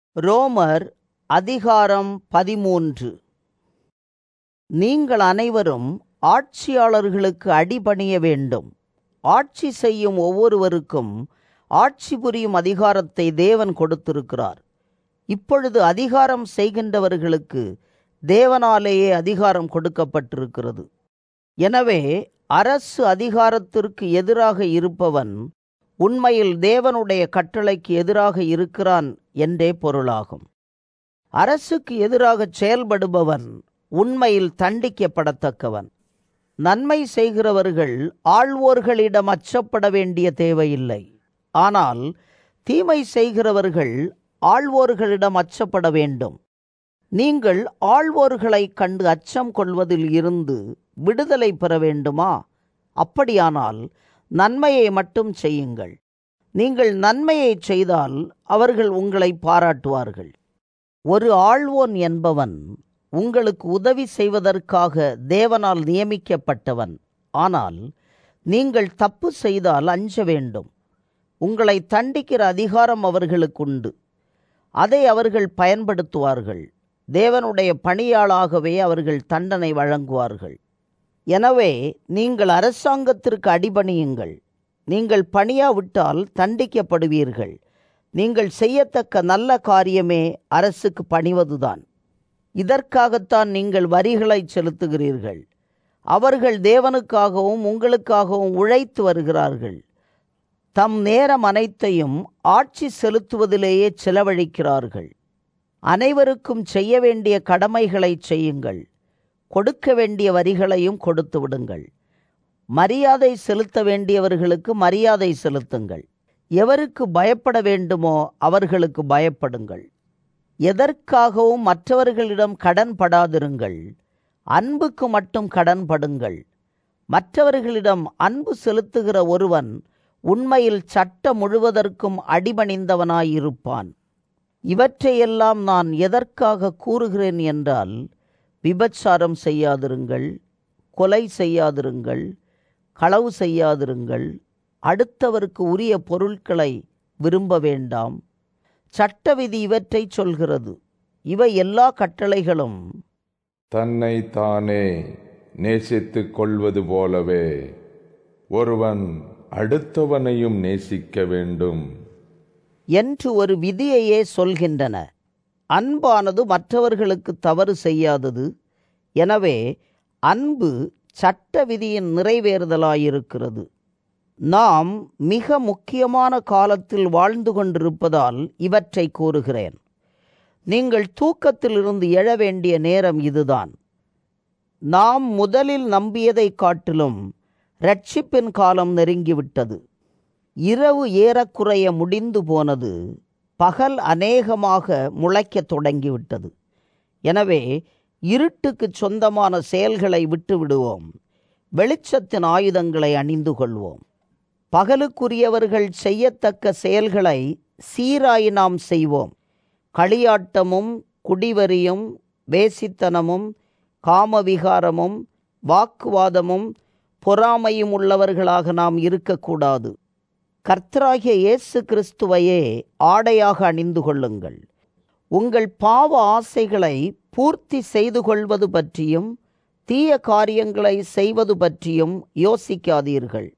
ரோமர் அதிகாரம் பதிமூன்று நீங்கள் அனைவரும் ஆட்சியாளர்களுக்கு அடிபணிய வேண்டும் ஆட்சி செய்யும் ஒவ்வொருவருக்கும் ஆட்சி புரியும் அதிகாரத்தை தேவன் கொடுத்திருக்கிறார் இப்பொழுது அதிகாரம் செய்கின்றவர்களுக்கு தேவனாலேயே அதிகாரம் கொடுக்கப்பட்டிருக்கிறது எனவே அரசு அதிகாரத்திற்கு எதிராக இருப்பவன் உண்மையில் தேவனுடைய கட்டளைக்கு எதிராக இருக்கிறான் என்றே பொருளாகும் அரசுக்கு எதிராக செயல்படுபவன் உண்மையில் தண்டிக்கப்படத்தக்கவன் நன்மை செய்கிறவர்கள் ஆள்வோர்களிடம் அச்சப்பட வேண்டிய தேவையில்லை ஆனால் தீமை செய்கிறவர்கள் ஆள்வோர்களிடம் அச்சப்பட வேண்டும் நீங்கள் ஆள்வோர்களை கண்டு அச்சம் கொள்வதில் இருந்து விடுதலை பெற வேண்டுமா அப்படியானால் நன்மையை மட்டும் செய்யுங்கள் நீங்கள் நன்மையை செய்தால் அவர்கள் உங்களை பாராட்டுவார்கள் ஒரு ஆள்வோன் என்பவன் உங்களுக்கு உதவி செய்வதற்காக தேவனால் நியமிக்கப்பட்டவன் ஆனால் நீங்கள் தப்பு செய்தால் அஞ்ச வேண்டும் உங்களை தண்டிக்கிற அதிகாரம் அவர்களுக்குண்டு அதை அவர்கள் பயன்படுத்துவார்கள் தேவனுடைய பணியாளாகவே அவர்கள் தண்டனை வழங்குவார்கள் எனவே நீங்கள் அரசாங்கத்திற்கு அடிபணியுங்கள் நீங்கள் பணியாவிட்டால் தண்டிக்கப்படுவீர்கள் நீங்கள் செய்யத்தக்க நல்ல காரியமே அரசுக்கு பணிவதுதான் இதற்காகத்தான் நீங்கள் வரிகளை செலுத்துகிறீர்கள் அவர்கள் தேவனுக்காகவும் உங்களுக்காகவும் உழைத்து வருகிறார்கள் தம் நேரம் அனைத்தையும் ஆட்சி செலுத்துவதிலேயே செலவழிக்கிறார்கள் அனைவருக்கும் செய்ய வேண்டிய கடமைகளை செய்யுங்கள் கொடுக்க வேண்டிய வரிகளையும் கொடுத்து விடுங்கள் மரியாதை செலுத்த வேண்டியவர்களுக்கு மரியாதை செலுத்துங்கள் எவருக்கு பயப்பட வேண்டுமோ அவர்களுக்கு பயப்படுங்கள் எதற்காகவும் மற்றவர்களிடம் கடன் படாதிருங்கள் அன்புக்கு மட்டும் கடன் படுங்கள் மற்றவர்களிடம் அன்பு செலுத்துகிற ஒருவன் உண்மையில் சட்ட முழுவதற்கும் அடிபணிந்தவனாயிருப்பான் இவற்றையெல்லாம் நான் எதற்காக கூறுகிறேன் என்றால் விபச்சாரம் செய்யாதிருங்கள் கொலை செய்யாதிருங்கள் களவு செய்யாதிருங்கள் அடுத்தவருக்கு உரிய பொருட்களை விரும்ப வேண்டாம் சட்ட விதி இவற்றை சொல்கிறது இவை எல்லா கட்டளைகளும் தன்னை தானே நேசித்துக் கொள்வது போலவே ஒருவன் அடுத்தவனையும் நேசிக்க வேண்டும் என்று ஒரு விதியையே சொல்கின்றன அன்பானது மற்றவர்களுக்கு தவறு செய்யாதது எனவே அன்பு சட்ட விதியின் நிறைவேறுதலாயிருக்கிறது நாம் மிக முக்கியமான காலத்தில் வாழ்ந்து கொண்டிருப்பதால் இவற்றை கூறுகிறேன் நீங்கள் தூக்கத்திலிருந்து எழ வேண்டிய நேரம் இதுதான் நாம் முதலில் நம்பியதைக் காட்டிலும் ரட்சிப்பின் காலம் நெருங்கிவிட்டது இரவு ஏறக்குறைய முடிந்து போனது பகல் அநேகமாக முளைக்கத் தொடங்கிவிட்டது எனவே இருட்டுக்கு சொந்தமான செயல்களை விட்டுவிடுவோம் வெளிச்சத்தின் ஆயுதங்களை அணிந்து கொள்வோம் பகலுக்குரியவர்கள் செய்யத்தக்க செயல்களை சீராய் நாம் செய்வோம் களியாட்டமும் குடிவரியும் வேசித்தனமும் காமவிகாரமும் வாக்குவாதமும் பொறாமையும் உள்ளவர்களாக நாம் இருக்கக்கூடாது கர்த்தராகிய இயேசு கிறிஸ்துவையே ஆடையாக அணிந்து கொள்ளுங்கள் உங்கள் பாவ ஆசைகளை பூர்த்தி செய்து கொள்வது பற்றியும் தீய காரியங்களை செய்வது பற்றியும் யோசிக்காதீர்கள்